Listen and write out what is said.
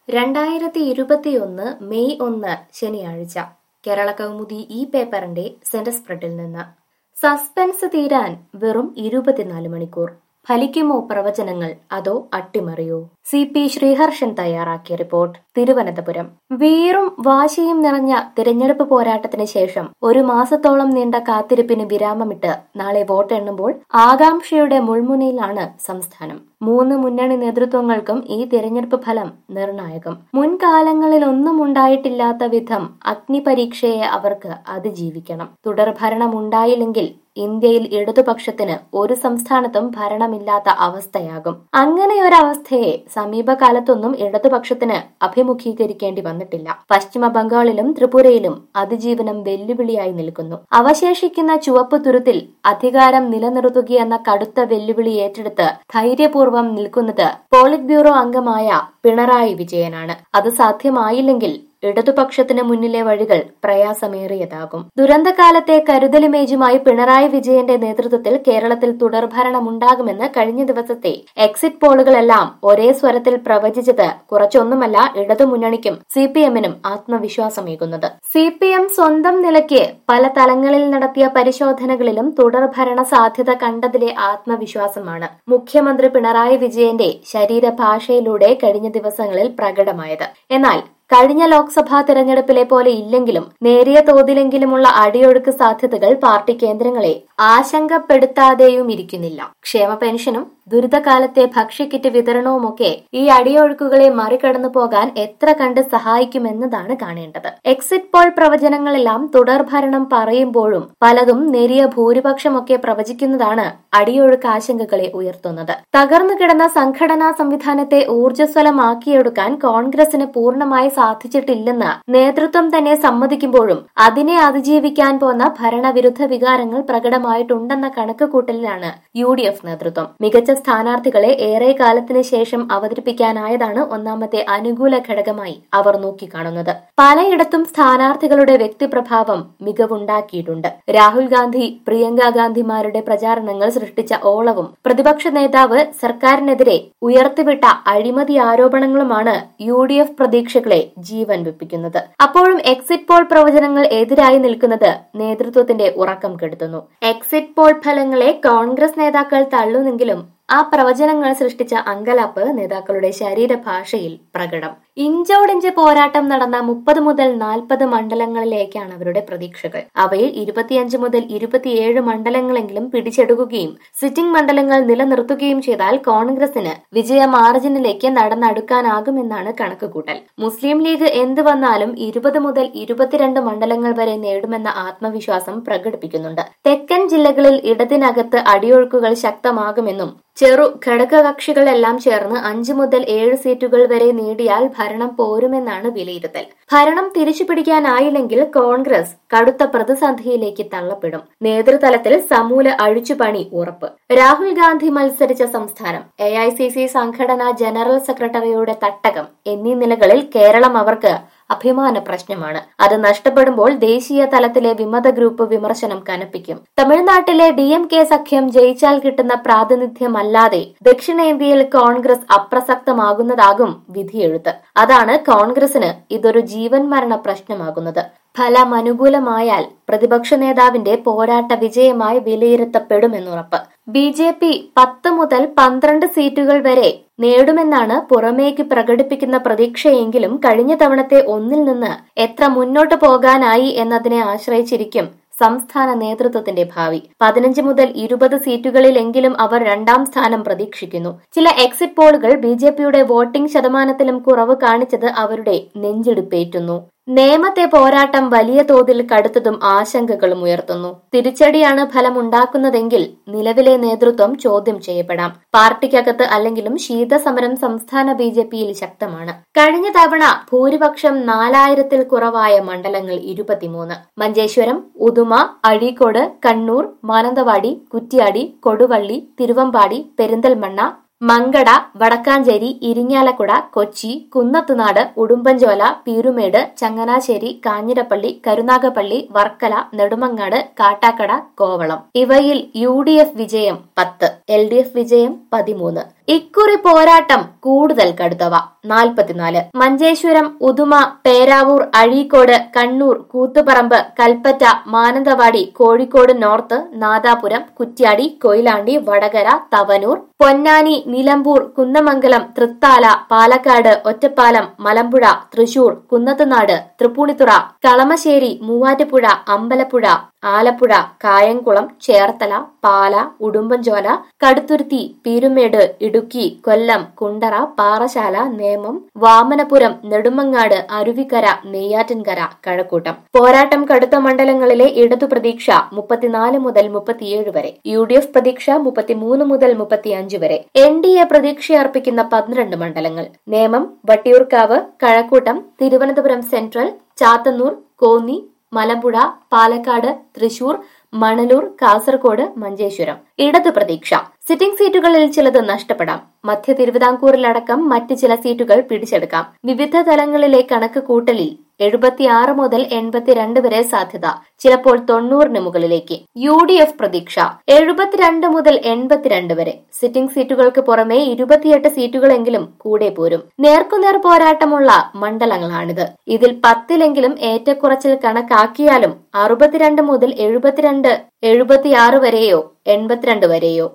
രണ്ടായിരത്തി ഇരുപത്തിയൊന്ന് മെയ് ഒന്ന് ശനിയാഴ്ച കേരള കൗമുദി ഈ പേപ്പറിന്റെ സെന്റർ സ്പ്രെഡിൽ നിന്ന് സസ്പെൻസ് തീരാൻ വെറും ഇരുപത്തിനാല് മണിക്കൂർ ഫലിക്കുമോ പ്രവചനങ്ങൾ അതോ അട്ടിമറിയോ സി പി ശ്രീഹർഷൻ തയ്യാറാക്കിയ റിപ്പോർട്ട് തിരുവനന്തപുരം വീറും വാശിയും നിറഞ്ഞ തിരഞ്ഞെടുപ്പ് പോരാട്ടത്തിന് ശേഷം ഒരു മാസത്തോളം നീണ്ട കാത്തിരിപ്പിന് വിരാമമിട്ട് നാളെ വോട്ടെണ്ണുമ്പോൾ ആകാംക്ഷയുടെ മുൾമുനയിലാണ് സംസ്ഥാനം മൂന്ന് മുന്നണി നേതൃത്വങ്ങൾക്കും ഈ തിരഞ്ഞെടുപ്പ് ഫലം നിർണായകം മുൻകാലങ്ങളിൽ ഒന്നും ഉണ്ടായിട്ടില്ലാത്ത വിധം അഗ്നിപരീക്ഷയെ അവർക്ക് അതിജീവിക്കണം തുടർഭരണം ഉണ്ടായില്ലെങ്കിൽ ഇന്ത്യയിൽ ഇടതുപക്ഷത്തിന് ഒരു സംസ്ഥാനത്തും ഭരണമില്ലാത്ത അവസ്ഥയാകും അങ്ങനെയൊരവസ്ഥയെ സമീപകാലത്തൊന്നും ഇടതുപക്ഷത്തിന് അഭിമുഖീകരിക്കേണ്ടി വന്നിട്ടില്ല പശ്ചിമ ബംഗാളിലും ത്രിപുരയിലും അതിജീവനം വെല്ലുവിളിയായി നിൽക്കുന്നു അവശേഷിക്കുന്ന ചുവപ്പ് തുരുത്തിൽ അധികാരം നിലനിർത്തുകയെന്ന കടുത്ത വെല്ലുവിളി ഏറ്റെടുത്ത് ധൈര്യപൂർവ്വം നിൽക്കുന്നത് പോളിറ്റ് ബ്യൂറോ അംഗമായ പിണറായി വിജയനാണ് അത് സാധ്യമായില്ലെങ്കിൽ ഇടതുപക്ഷത്തിന് മുന്നിലെ വഴികൾ പ്രയാസമേറിയതാകും ദുരന്തകാലത്തെ കരുതലിമേജുമായി പിണറായി വിജയന്റെ നേതൃത്വത്തിൽ കേരളത്തിൽ തുടർഭരണമുണ്ടാകുമെന്ന് കഴിഞ്ഞ ദിവസത്തെ എക്സിറ്റ് പോളുകളെല്ലാം ഒരേ സ്വരത്തിൽ പ്രവചിച്ചത് കുറച്ചൊന്നുമല്ല ഇടതുമുന്നണിക്കും സി പി എമ്മിനും ആത്മവിശ്വാസമേകുന്നത് സി പി എം സ്വന്തം നിലയ്ക്ക് പല തലങ്ങളിൽ നടത്തിയ പരിശോധനകളിലും തുടർഭരണ സാധ്യത കണ്ടതിലെ ആത്മവിശ്വാസമാണ് മുഖ്യമന്ത്രി പിണറായി വിജയന്റെ ശരീരഭാഷയിലൂടെ കഴിഞ്ഞ ദിവസങ്ങളിൽ പ്രകടമായത് എന്നാൽ കഴിഞ്ഞ ലോക്സഭാ തെരഞ്ഞെടുപ്പിലെ പോലെ ഇല്ലെങ്കിലും നേരിയ തോതിലെങ്കിലുമുള്ള അടിയൊഴുക്ക് സാധ്യതകൾ പാർട്ടി കേന്ദ്രങ്ങളെ ആശങ്കപ്പെടുത്താതെയും ഇരിക്കുന്നില്ല ക്ഷേമ പെൻഷനും ദുരിതകാലത്തെ ഭക്ഷ്യക്കിറ്റ് വിതരണവുമൊക്കെ ഈ അടിയൊഴുക്കുകളെ മറികടന്നു പോകാൻ എത്ര കണ്ട് സഹായിക്കുമെന്നതാണ് കാണേണ്ടത് എക്സിറ്റ് പോൾ പ്രവചനങ്ങളെല്ലാം തുടർഭരണം പറയുമ്പോഴും പലതും നേരിയ ഭൂരിപക്ഷമൊക്കെ പ്രവചിക്കുന്നതാണ് അടിയൊഴുക്ക് ആശങ്കകളെ ഉയർത്തുന്നത് തകർന്നു കിടന്ന സംഘടനാ സംവിധാനത്തെ ഊർജ്ജസ്വലമാക്കിയെടുക്കാൻ കോൺഗ്രസിന് പൂർണ്ണമായി സാധിച്ചിട്ടില്ലെന്ന് നേതൃത്വം തന്നെ സമ്മതിക്കുമ്പോഴും അതിനെ അതിജീവിക്കാൻ പോന്ന ഭരണവിരുദ്ധ വികാരങ്ങൾ പ്രകടമായിട്ടുണ്ടെന്ന കണക്കുകൂട്ടലിലാണ് യു ഡി എഫ് നേതൃത്വം മികച്ച സ്ഥാനാർത്ഥികളെ ഏറെ കാലത്തിന് ശേഷം അവതരിപ്പിക്കാനായതാണ് ഒന്നാമത്തെ അനുകൂല ഘടകമായി അവർ നോക്കിക്കാണുന്നത് പലയിടത്തും സ്ഥാനാർത്ഥികളുടെ വ്യക്തിപ്രഭാവം മികവുണ്ടാക്കിയിട്ടുണ്ട് രാഹുൽ ഗാന്ധി പ്രിയങ്ക ഗാന്ധിമാരുടെ പ്രചാരണങ്ങൾ സൃഷ്ടിച്ച ഓളവും പ്രതിപക്ഷ നേതാവ് സർക്കാരിനെതിരെ ഉയർത്തിവിട്ട അഴിമതി ആരോപണങ്ങളുമാണ് യു ഡി എഫ് പ്രതീക്ഷകളെ ജീവൻ വെപ്പിക്കുന്നത് അപ്പോഴും എക്സിറ്റ് പോൾ പ്രവചനങ്ങൾ എതിരായി നിൽക്കുന്നത് നേതൃത്വത്തിന്റെ ഉറക്കം കെടുത്തുന്നു എക്സിറ്റ് പോൾ ഫലങ്ങളെ കോൺഗ്രസ് നേതാക്കൾ തള്ളുന്നെങ്കിലും ആ പ്രവചനങ്ങൾ സൃഷ്ടിച്ച അങ്കലാപ്പ് നേതാക്കളുടെ ശരീരഭാഷയിൽ പ്രകടം ഇഞ്ചോടിഞ്ച് പോരാട്ടം നടന്ന മുപ്പത് മുതൽ നാൽപ്പത് മണ്ഡലങ്ങളിലേക്കാണ് അവരുടെ പ്രതീക്ഷകൾ അവയിൽ ഇരുപത്തിയഞ്ച് മുതൽ ഇരുപത്തിയേഴ് മണ്ഡലങ്ങളെങ്കിലും പിടിച്ചെടുക്കുകയും സിറ്റിംഗ് മണ്ഡലങ്ങൾ നിലനിർത്തുകയും ചെയ്താൽ കോൺഗ്രസിന് വിജയ മാർജിനിലേക്ക് നടന്നടുക്കാനാകുമെന്നാണ് കണക്കുകൂട്ടൽ മുസ്ലിം ലീഗ് എന്ത് വന്നാലും ഇരുപത് മുതൽ ഇരുപത്തിരണ്ട് മണ്ഡലങ്ങൾ വരെ നേടുമെന്ന ആത്മവിശ്വാസം പ്രകടിപ്പിക്കുന്നുണ്ട് തെക്കൻ ജില്ലകളിൽ ഇടതിനകത്ത് അടിയൊഴുക്കുകൾ ശക്തമാകുമെന്നും ചെറു ഘടകകക്ഷികളെല്ലാം ചേർന്ന് അഞ്ചു മുതൽ ഏഴ് സീറ്റുകൾ വരെ നേടിയാൽ ഭരണം പോരുമെന്നാണ് വിലയിരുത്തൽ ഭരണം തിരിച്ചുപിടിക്കാനായില്ലെങ്കിൽ കോൺഗ്രസ് കടുത്ത പ്രതിസന്ധിയിലേക്ക് തള്ളപ്പെടും നേതൃതലത്തിൽ സമൂല അഴിച്ചുപണി ഉറപ്പ് രാഹുൽ ഗാന്ധി മത്സരിച്ച സംസ്ഥാനം എ ഐ സി സി സംഘടനാ ജനറൽ സെക്രട്ടറിയുടെ തട്ടകം എന്നീ നിലകളിൽ കേരളം അവർക്ക് അഭിമാന പ്രശ്നമാണ് അത് നഷ്ടപ്പെടുമ്പോൾ ദേശീയ തലത്തിലെ വിമത ഗ്രൂപ്പ് വിമർശനം കനപ്പിക്കും തമിഴ്നാട്ടിലെ ഡി എം കെ സഖ്യം ജയിച്ചാൽ കിട്ടുന്ന പ്രാതിനിധ്യമല്ലാതെ ദക്ഷിണേന്ത്യയിൽ കോൺഗ്രസ് അപ്രസക്തമാകുന്നതാകും വിധിയെഴുത്ത് അതാണ് കോൺഗ്രസിന് ഇതൊരു ജീവൻ മരണ പ്രശ്നമാകുന്നത് ഫലം അനുകൂലമായാൽ പ്രതിപക്ഷ നേതാവിന്റെ പോരാട്ട വിജയമായി വിലയിരുത്തപ്പെടുമെന്നുറപ്പ് ബി ജെ പി പത്ത് മുതൽ പന്ത്രണ്ട് സീറ്റുകൾ വരെ നേടുമെന്നാണ് പുറമേക്ക് പ്രകടിപ്പിക്കുന്ന പ്രതീക്ഷയെങ്കിലും കഴിഞ്ഞ തവണത്തെ ഒന്നിൽ നിന്ന് എത്ര മുന്നോട്ട് പോകാനായി എന്നതിനെ ആശ്രയിച്ചിരിക്കും സംസ്ഥാന നേതൃത്വത്തിന്റെ ഭാവി പതിനഞ്ച് മുതൽ ഇരുപത് സീറ്റുകളിലെങ്കിലും അവർ രണ്ടാം സ്ഥാനം പ്രതീക്ഷിക്കുന്നു ചില എക്സിറ്റ് പോളുകൾ ബി ജെ പിയുടെ വോട്ടിംഗ് ശതമാനത്തിലും കുറവ് കാണിച്ചത് അവരുടെ നെഞ്ചിടിപ്പേറ്റുന്നു നേമത്തെ പോരാട്ടം വലിയ തോതിൽ കടുത്തതും ആശങ്കകളും ഉയർത്തുന്നു തിരിച്ചടിയാണ് ഫലമുണ്ടാക്കുന്നതെങ്കിൽ നിലവിലെ നേതൃത്വം ചോദ്യം ചെയ്യപ്പെടാം പാർട്ടിക്കകത്ത് അല്ലെങ്കിലും ശീതസമരം സംസ്ഥാന ബി ജെ പിയിൽ ശക്തമാണ് കഴിഞ്ഞ തവണ ഭൂരിപക്ഷം നാലായിരത്തിൽ കുറവായ മണ്ഡലങ്ങൾ ഇരുപത്തിമൂന്ന് മഞ്ചേശ്വരം ഉദുമ അഴീക്കോട് കണ്ണൂർ മാനന്തവാടി കുറ്റ്യാടി കൊടുവള്ളി തിരുവമ്പാടി പെരിന്തൽമണ്ണ മങ്കട വടക്കാഞ്ചേരി ഇരിങ്ങാലക്കുട കൊച്ചി കുന്നത്തുനാട് ഉടുമ്പൻചോല പീരുമേട് ചങ്ങനാശ്ശേരി കാഞ്ഞിരപ്പള്ളി കരുനാഗപ്പള്ളി വർക്കല നെടുമങ്ങാട് കാട്ടാക്കട കോവളം ഇവയിൽ യു വിജയം പത്ത് എൽ വിജയം പതിമൂന്ന് ഇക്കുറി പോരാട്ടം കൂടുതൽ കടുത്തവ നാൽപ്പത്തിനാല് മഞ്ചേശ്വരം ഉദുമ പേരാവൂർ അഴീക്കോട് കണ്ണൂർ കൂത്തുപറമ്പ് കൽപ്പറ്റ മാനന്തവാടി കോഴിക്കോട് നോർത്ത് നാദാപുരം കുറ്റ്യാടി കൊയിലാണ്ടി വടകര തവനൂർ പൊന്നാനി നിലമ്പൂർ കുന്നമംഗലം തൃത്താല പാലക്കാട് ഒറ്റപ്പാലം മലമ്പുഴ തൃശൂർ കുന്നത്തുനാട് തൃപ്പൂണിത്തുറ കളമശ്ശേരി മൂവാറ്റുപുഴ അമ്പലപ്പുഴ ആലപ്പുഴ കായംകുളം ചേർത്തല പാല ഉടുമ്പൻചോല കടുത്തുരുത്തി പീരുമേട് ഇടുക്കി കൊല്ലം കുണ്ടറ പാറശാല നേമം വാമനപുരം നെടുമങ്ങാട് അരുവിക്കര നെയ്യാറ്റിൻകര കഴക്കൂട്ടം പോരാട്ടം കടുത്ത മണ്ഡലങ്ങളിലെ ഇടതു പ്രതീക്ഷ മുപ്പത്തിനാല് മുതൽ മുപ്പത്തിയേഴ് വരെ യു ഡി എഫ് പ്രതീക്ഷ മുപ്പത്തിമൂന്ന് മുതൽ മുപ്പത്തിയഞ്ച് വരെ എൻ ഡി എ പ്രതീക്ഷയർപ്പിക്കുന്ന പന്ത്രണ്ട് മണ്ഡലങ്ങൾ നേമം വട്ടിയൂർക്കാവ് കഴക്കൂട്ടം തിരുവനന്തപുരം സെൻട്രൽ ചാത്തന്നൂർ കോന്നി മലമ്പുഴ പാലക്കാട് തൃശൂർ മണലൂർ കാസർഗോഡ് മഞ്ചേശ്വരം ഇടതു പ്രതീക്ഷ സിറ്റിംഗ് സീറ്റുകളിൽ ചിലത് നഷ്ടപ്പെടാം മധ്യ തിരുവിതാംകൂറിലടക്കം മറ്റ് ചില സീറ്റുകൾ പിടിച്ചെടുക്കാം വിവിധ തലങ്ങളിലെ കണക്ക് കൂട്ടലിൽ എഴുപത്തിയാറ് മുതൽ എൺപത്തിരണ്ട് വരെ സാധ്യത ചിലപ്പോൾ തൊണ്ണൂറിന് മുകളിലേക്ക് യു ഡി എഫ് പ്രതീക്ഷ എഴുപത്തിരണ്ട് മുതൽ എൺപത്തിരണ്ട് വരെ സിറ്റിംഗ് സീറ്റുകൾക്ക് പുറമെ ഇരുപത്തിയെട്ട് സീറ്റുകളെങ്കിലും കൂടെ പോരും നേർക്കുനേർ പോരാട്ടമുള്ള മണ്ഡലങ്ങളാണിത് ഇതിൽ പത്തിലെങ്കിലും ഏറ്റക്കുറച്ചിൽ കണക്കാക്കിയാലും അറുപത്തിരണ്ട് മുതൽ എഴുപത്തിരണ്ട് എഴുപത്തിയാറ് വരെയോ എൺപത്തിരണ്ട് വരെയോ